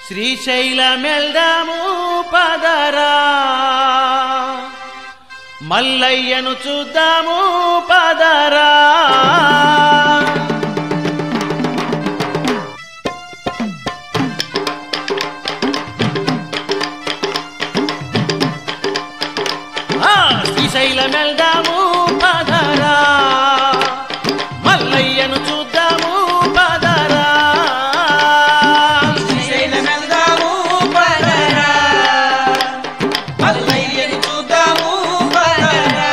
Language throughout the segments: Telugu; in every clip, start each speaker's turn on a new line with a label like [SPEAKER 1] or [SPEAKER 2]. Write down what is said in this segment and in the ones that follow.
[SPEAKER 1] శ్రీశైలమెల్దాము పదరా మల్లయ్యను చూద్దాము పదరా ఆ, శ్రీశైలమెల్దాము పదరా మల్లయ్యను చూద్దాము పదరా
[SPEAKER 2] శ్రీశైలమెల్దాము పదరా. మల్లయ్యని చూద్దాము పదరా.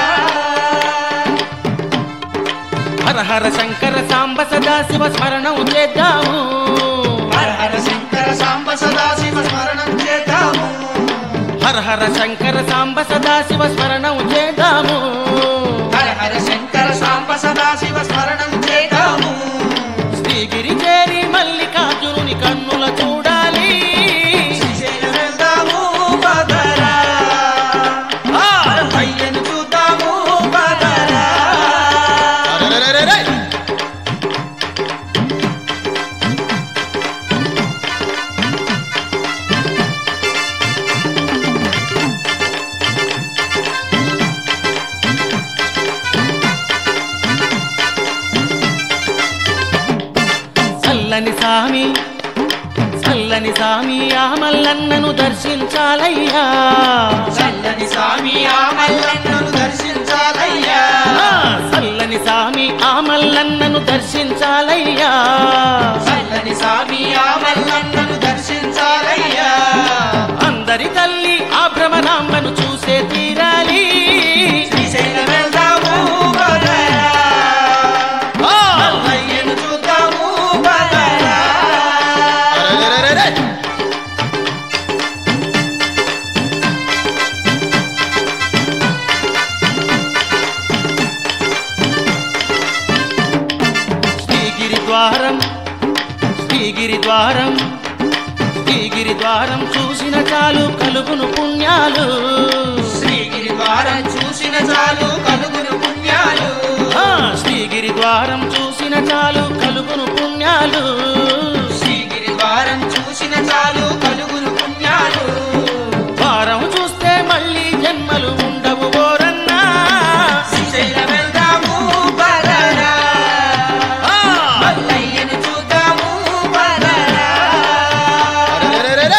[SPEAKER 1] హర హర శంకర సాంబ సదా శివ స్మరణం చేద్దాము
[SPEAKER 2] హర హర శంకర సాంబ సదాశివ స్మరణం చేద్దాము
[SPEAKER 1] హర హర శంకర సాంబ సదా శివ స్మరణం చేద్దాము
[SPEAKER 2] హర హర శంకర సాంబ సదాశివ స్మరణం చేద్దాము
[SPEAKER 1] శ్రీగిరి చేరి మల్లికార్జునుని కన్నుల చూడాలి
[SPEAKER 2] శ్రీశైలమెల్దాము పదరా.
[SPEAKER 1] ఆ!
[SPEAKER 2] మల్లయ్యని చూద్దాము పదరా.
[SPEAKER 1] అరెరెరెరెరె! చల్లని సామి చల్లని సామి ఆ మల్లన్నను దర్శించాలయ్యా
[SPEAKER 2] చల్లని స్వామి ఆ మల్లన్నను దర్శించాలయ్యా
[SPEAKER 1] ఆ, చల్లని సామి ఆ మల్లన్నను దర్శించాలయ్యా
[SPEAKER 2] చల్లని స్వామి ఆ మల్లన్నను దర్శించాలయ్యా
[SPEAKER 1] అందరి తల్లి ఆ భ్రమరాంబను చూసే తీరాలి
[SPEAKER 2] శ్రీశైలం వెళ్దాము పదరా.
[SPEAKER 1] ఆ!
[SPEAKER 2] మల్లయ్యను చూద్దాము పదరా.
[SPEAKER 1] అరెరెరెరెరె! శ్రీగిరి ద్వారం శ్రీగిరి ద్వారం శ్రీగిరి ద్వారం చూసిన చాలు కలుగును పుణ్యాలు
[SPEAKER 2] శ్రీగిరి ద్వారం చూసిన చాలు కలుగును పుణ్యాలు
[SPEAKER 1] ఆ, శ్రీగిరి ద్వారం చూసిన చాలు కలుగును పుణ్యాలు
[SPEAKER 2] శ్రీగిరి ద్వారం చూసిన చాలు కలుగును పుణ్యాలు
[SPEAKER 1] ద్వారం చూస్తే మళ్ళీ జన్మలు ఉండవు ఓరన్నా
[SPEAKER 2] శ్రీశైలం వెళ్దాము పదరా.
[SPEAKER 1] ఆ!
[SPEAKER 2] మల్లయ్యను చూద్దాము పదరా.
[SPEAKER 1] అరెరెరెరెరె!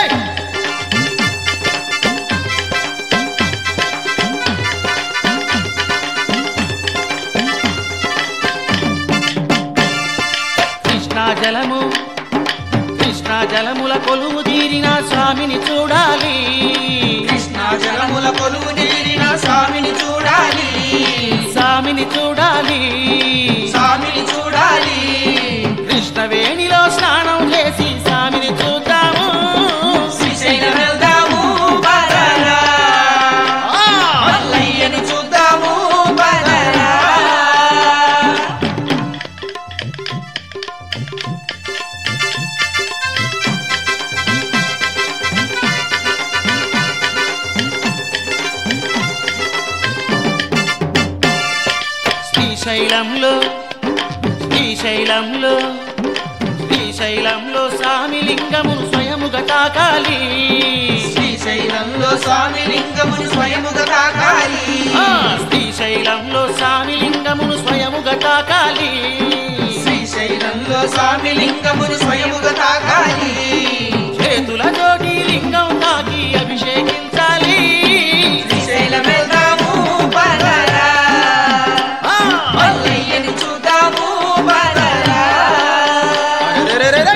[SPEAKER 1] కృష్ణా జలము కృష్ణా జలముల కొలువు తీరిన స్వామిని చూడాలి
[SPEAKER 2] కృష్ణా జలముల కొలువు తీరిన స్వామిని చూడాలి
[SPEAKER 1] స్వామిని చూడాలి
[SPEAKER 2] స్వామిని చూడాలి
[SPEAKER 1] కృష్ణవేణిలో స్నానం చేసి స్వామిని చూద్దాము
[SPEAKER 2] శ్రీశైలం వెళ్దాము పదరా.
[SPEAKER 1] ఆ!
[SPEAKER 2] మల్లయ్యను చూద్దాము పదరా.
[SPEAKER 1] శ్రీశైలంలో శ్రీశైలంలో శ్రీశైలంలో స్వామి లింగమును స్వయముగా తాకాలి
[SPEAKER 2] శ్రీశైలంలో స్వామి లింగమును స్వయముగా తాకాలి
[SPEAKER 1] ఆ, శ్రీశైలంలో స్వామి లింగమును స్వయముగా తాకాలి
[SPEAKER 2] శ్రీశైలంలో స్వామి లింగమును స్వయముగా తాకాలి
[SPEAKER 1] చేతుల తోటి లింగం తాకి అభిషేకించాలి
[SPEAKER 2] శ్రీశైలం వెళ్దాము పదరా.
[SPEAKER 1] ఆ!
[SPEAKER 2] మల్లయ్యని చూద్దాము పదరా.
[SPEAKER 1] అరెరెరెరెరె!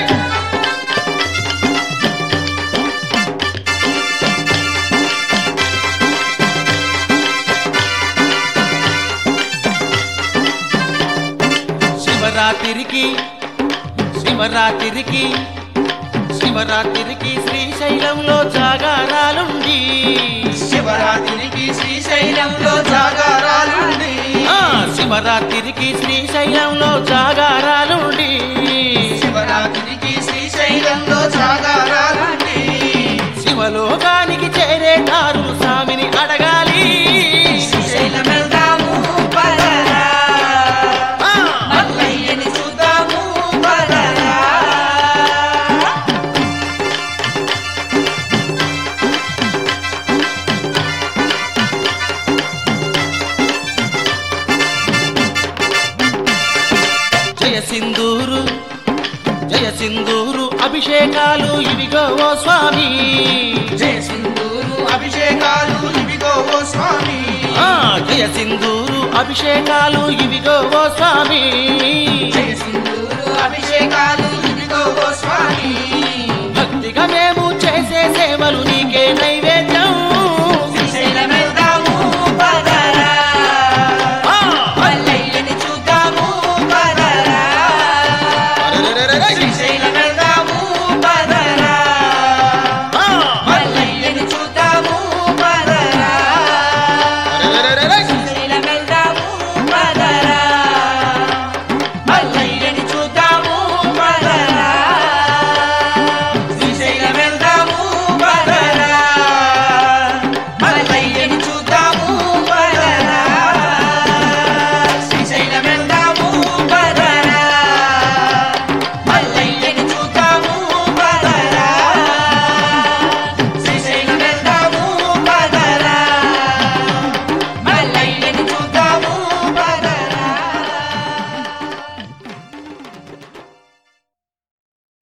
[SPEAKER 1] శివరాత్రికి శివరాత్రికి శివరాత్రికి శ్రీశైలంలో జాగారాలుండి
[SPEAKER 2] శివరాత్రికి శ్రీశైలంలో జాగారాలుండి
[SPEAKER 1] ఆ, శివరాత్రికి శ్రీశైలంలో జాగారాలుండి
[SPEAKER 2] శివరాత్రికి శ్రీశైలంలో జాగారాలుండి
[SPEAKER 1] శివలోకానికి చేరేటారు స్వామిని అడగాలి
[SPEAKER 2] శ్రీశైలం వెళ్దాము పదరా.
[SPEAKER 1] ఆ,
[SPEAKER 2] మల్లయ్యని చూద్దాము పదరా.
[SPEAKER 1] జయ సింధూరు జయ సింధూరు అభిషేకాలు ఇవిగో ఓ స్వామి
[SPEAKER 2] జయ సింధూరు అభిషేకాలు ఇవిగో ఓ స్వామి
[SPEAKER 1] ఆ జయ సింధూరు అభిషేకాలు ఇవిగో ఓ స్వామి
[SPEAKER 2] జయ సింధూరు